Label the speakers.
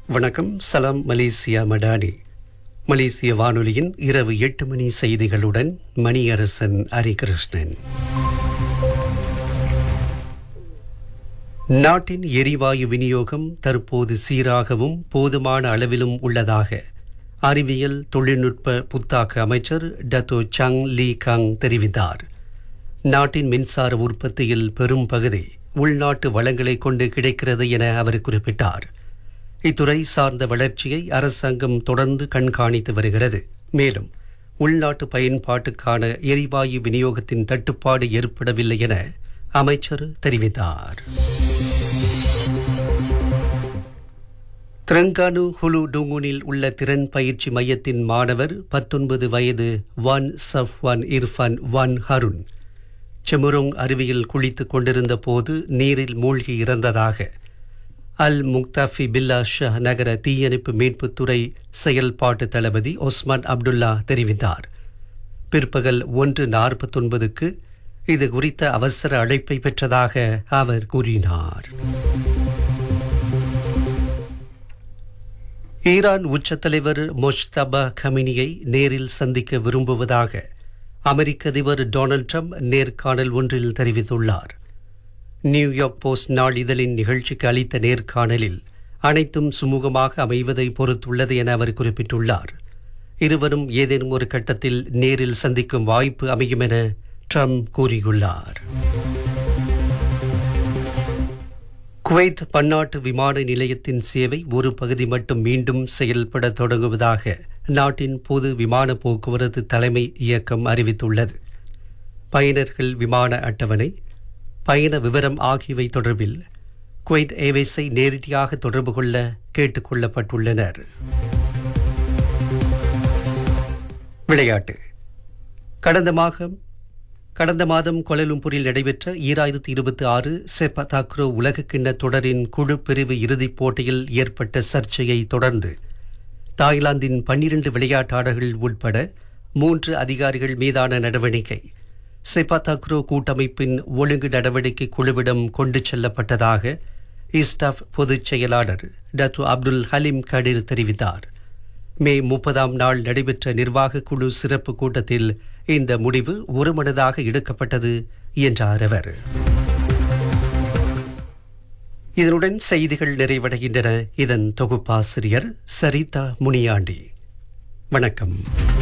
Speaker 1: வணக்கம் சலாம் மலேசியா மடானி மலேசிய வானொலியின் இரவு எட்டு மணி செய்திகளுடன் மணியரசன் ஹரிகிருஷ்ணன் நாட்டின் எரிவாயு விநியோகம் தற்போது சீராகவும் போதுமான அளவிலும் உள்ளதாக அறிவியல் தொழில்நுட்ப புத்தாக்க அமைச்சர் டத்தோ சங் லீ கங் தெரிவித்தார் நாட்டின் மின்சார உற்பத்தியில் பெரும் பகுதி உள்நாட்டு வளங்களை கொண்டு கிடைக்கிறது என அவர் குறிப்பிட்டார் இத்துறை சார்ந்த வளர்ச்சியை அரசாங்கம் தொடர்ந்து கண்காணித்து வருகிறது மேலும் உள்நாட்டு பயன்பாட்டுக்கான எரிவாயு விநியோகத்தின் தட்டுப்பாடு ஏற்படவில்லை என அமைச்சர் தெரிவித்தார் திரங்கானு ஹுலு டூங்குனில் உள்ள திறன் பயிற்சி மையத்தின் மாணவர் பத்தொன்பது வயது வான் சஃப்வான் இர்ஃபான் வான் ஹருண் செமுரோங் அருவியில் குளித்துக் கொண்டிருந்த போது நீரில் மூழ்கி இறந்ததாக அல் முக்தாஃபி பில்லா ஷா நகர தீயணைப்பு மீட்புத்துறை செயல்பாட்டு தளபதி ஒஸ்மான் அப்துல்லா தெரிவித்தார் பிற்பகல் ஒன்று நாற்பத்தொன்பதுக்கு இது குறித்த அவசர அழைப்பை பெற்றதாக அவர் கூறினார் ஈரான் உச்சத் தலைவர் மொஷ்தபா கமினியை நேரில் சந்திக்க விரும்புவதாக அமெரிக்க அதிபர் டொனால்ட் ட்ரம்ப் நேர்காணல் ஒன்றில் தெரிவித்துள்ளார் நியூயார்க் போஸ்ட் நாளிதழின் நிகழ்ச்சிக்கு அளித்த நேர்காணலில் அனைத்தும் சுமூகமாக அமைவதை பொறுத்துள்ளது என அவர் குறிப்பிட்டுள்ளார் இருவரும் ஏதேனும் ஒரு கட்டத்தில் நேரில் சந்திக்கும் வாய்ப்பு அமையும் என ட்ரம்ப் கூறியுள்ளார் குவைத் பன்னாட்டு விமான நிலையத்தின் சேவை ஒரு பகுதி மட்டும் மீண்டும் செயல்பட தொடங்குவதாக நாட்டின் பொது விமான போக்குவரத்து தலைமை இயக்கம் அறிவித்துள்ளது பயனர்கள் விமான அட்டவணை பயண விவரம் ஆகியவை தொடர்பில் குவைத் ஏர்வேஸை நேரடியாக தொடர்பு கொள்ள கேட்டுக் கொள்ளப்பட்டுள்ளனர் விளையாட்டு கடந்த மாதம் கடந்த மாதம் கொலலும்பூரில் நடைபெற்ற ஈராயிரத்தி இருபத்தி ஆறு செப்ப தாக்ரோ உலகக்கிண்ண தொடரின் குழு பிரிவு இறுதிப் போட்டியில் ஏற்பட்ட சர்ச்சையை தொடர்ந்து தாய்லாந்தின் பன்னிரண்டு விளையாட்டாளர்கள் உட்பட மூன்று அதிகாரிகள் மீதான நடவடிக்கை செப்பாத்தாக்ரோ கூட்டமைப்பின் ஒழுங்கு நடவடிக்கை குழுவிடம் கொண்டு செல்லப்பட்டதாக இஸ்டாஃப் பொதுச் செயலாளர் டத்து அப்துல் ஹலீம் கடீர் தெரிவித்தார் மே முப்பதாம் நாள் நடைபெற்ற நிர்வாக குழு சிறப்பு கூட்டத்தில் இந்த முடிவு ஒருமனதாக எடுக்கப்பட்டது என்றார் அவர் இதனுடன் செய்திகள் நிறைவடைகின்றன இதன் தொகுப்பாசிரியர் சரிதா முனியாண்டி வணக்கம்